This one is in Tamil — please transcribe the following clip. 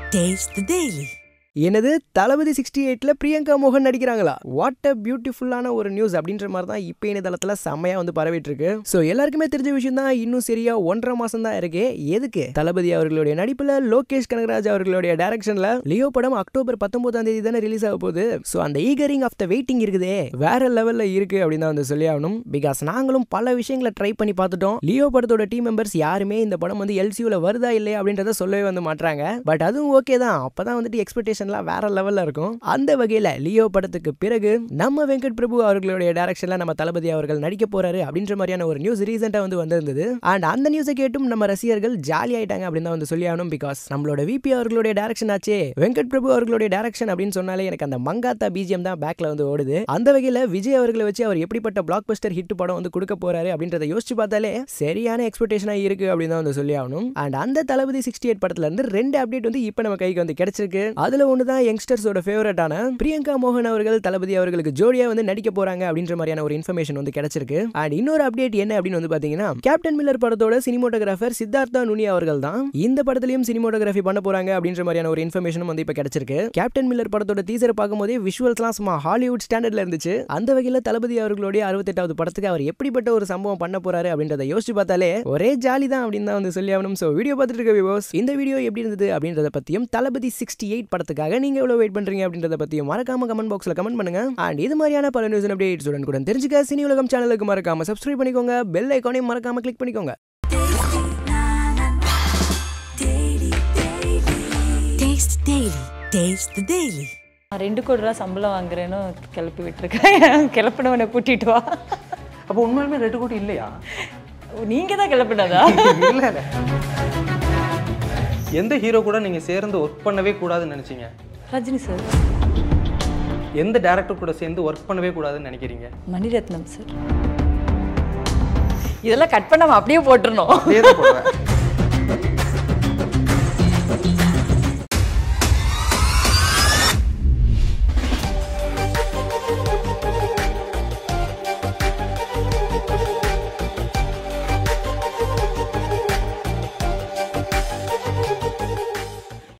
Taste the Daily. என்னது தளபதி சிக்ஸ்டி எயிட்ல பிரியங்கா மோகன் நடிக்கிறாங்களா வாட் அ பியூட்டிஃபுல்லான ஒரு நியூஸ் அப்படின்ற மாதிரி தான் இப்போ இணையதளத்தில் செம்மையா வந்து பரவிட்டு இருக்கு ஸோ எல்லாருக்குமே தெரிஞ்ச விஷயம் தான் இன்னும் சரியா ஒன்றரை மாசம் தான் இருக்கு எதுக்கு தளபதி அவர்களுடைய நடிப்புல லோகேஷ் கனகராஜ் அவர்களுடைய டைரக்ஷன்ல லியோ படம் அக்டோபர் பத்தொன்பதாம் தேதி தானே ரிலீஸ் ஆக போகுது ஸோ அந்த ஈகரிங் ஆஃப் த வெயிட்டிங் இருக்குதே வேற லெவல்ல இருக்கு அப்படின்னு தான் வந்து சொல்லி ஆகணும் பிகாஸ் நாங்களும் பல விஷயங்களை ட்ரை பண்ணி பார்த்துட்டோம் லியோ படத்தோட டீம் மெம்பர்ஸ் யாருமே இந்த படம் வந்து எல்சியூல வருதா இல்லையா அப்படின்றத சொல்லவே வந்து மாட்டாங்க பட் அதுவும் ஓகே தான் அப்பதான் வந்துட்டு எக்ஸ்பெக்டேஷன்லாம் வேற லெவல்ல இருக்கும் அந்த வகையில லியோ படத்துக்கு பிறகு நம்ம வெங்கட் பிரபு அவர்களுடைய டைரக்ஷன்ல நம்ம தளபதி அவர்கள் நடிக்க போறாரு அப்படின்ற மாதிரியான ஒரு நியூஸ் ரீசெண்டா வந்து வந்திருந்தது அண்ட் அந்த நியூஸை கேட்டும் நம்ம ரசிகர்கள் ஜாலி ஆயிட்டாங்க அப்படின்னு தான் வந்து சொல்லி ஆகணும் பிகாஸ் நம்மளோட விபி அவர்களுடைய டைரக்ஷன் ஆச்சே வெங்கட் பிரபு அவர்களுடைய டைரக்ஷன் அப்படின்னு சொன்னாலே எனக்கு அந்த மங்காத்தா பிஜிஎம் தான் பேக்ல வந்து ஓடுது அந்த வகையில விஜய் அவர்களை வச்சு அவர் எப்படிப்பட்ட பிளாக் பஸ்டர் ஹிட் படம் வந்து கொடுக்க போறாரு அப்படின்றத யோசிச்சு பார்த்தாலே சரியான எக்ஸ்பெக்டேஷனா இருக்கு அப்படின்னு தான் வந்து சொல்லி ஆகணும் அண்ட் அந்த தளபதி சிக்ஸ்டி எயிட் படத்துல இருந்து ரெண்டு அப்டேட் வந்து இப்போ நம்ம கைக்கு வந்து கிடைச்சிருக்கு அதுல ஒன்று தான் யங்ஸ்டர்ஸோட ஃபேவரட்டான பிரியங்கா மோகன் அவர்கள் தளபதி அவர்களுக்கு ஜோடியா வந்து நடிக்க போறாங்க அப்படின்ற மாதிரியான ஒரு இன்ஃபர்மேஷன் வந்து கிடைச்சிருக்கு அண்ட் இன்னொரு அப்டேட் என்ன அப்படின்னு வந்து பாத்தீங்கன்னா கேப்டன் மில்லர் படத்தோட சினிமோட்டோகிராஃபர் சித்தார்த்தா நுனி அவர்கள் தான் இந்த படத்துலயும் சினிமோட்டோகிராஃபி பண்ண போறாங்க அப்படின்ற மாதிரியான ஒரு இன்ஃபர்மேஷனும் வந்து இப்போ கிடைச்சிருக்கு கேப்டன் மில்லர் படத்தோட டீசரை பார்க்கும்போதே விஷுவல்ஸ்லாம் சும்மா ஹாலிவுட் ஸ்டாண்டர்ட்ல இருந்துச்சு அந்த வகையில் தளபதி அவர்களுடைய அறுபத்தெட்டாவது படத்துக்கு அவர் எப்படிப்பட்ட ஒரு சம்பவம் பண்ண போறாரு அப்படின்றத யோசிச்சு பார்த்தாலே ஒரே ஜாலி தான் அப்படின்னு தான் வந்து சொல்லி ஆகணும் ஸோ வீடியோ பார்த்துட்டு இருக்க விவோஸ் இந்த வீடியோ எப்படி இருந்தது அப்படின்றத பத்தியும் தளபதி சிக்ஸ்டி எயிட் படத்துக்காக நீங்க எவ்வளவு வெயிட் பண்றீங்க அப்படின்றத பத்தியும் மறக்காம கமெண்ட் பாக்ஸ்ல கமெண்ட் பண்ணுங்க அண்ட் இது மாதிரியான பல நியூஸ் அப்டேட்ஸ் உடன் கூட தெரிஞ்சுக்க சினி உலகம் சேனலுக்கு மறக்காம சப்ஸ்கிரைப் பண்ணிக்கோங்க பெல் ஐக்கானையும் மறக்காம கிளிக் பண்ணிக்கோங்க Taste the Daily. Taste the Daily. நான் ரெண்டு கோடி ரூபா சம்பளம் வாங்குறேன்னு கிளப்பி விட்டுருக்கேன் கிளப்பினவனை கூட்டிட்டு வா அப்போ உண்மையுமே ரெண்டு கோடி இல்லையா நீங்க தான் கிளப்பினதா இல்ல இல்ல எந்த ஹீரோ கூட நீங்க சேர்ந்து ஒர்க் பண்ணவே கூடாதுன்னு நினைச்சீங்க ரஜினி சார் எந்த டேரக்டர் கூட சேர்ந்து ஒர்க் பண்ணவே கூடாதுன்னு நினைக்கிறீங்க மணிரத்னம் சார் இதெல்லாம் கட் பண்ணாம அப்படியே போட்டுருணும் அதே தான் போடுவேன்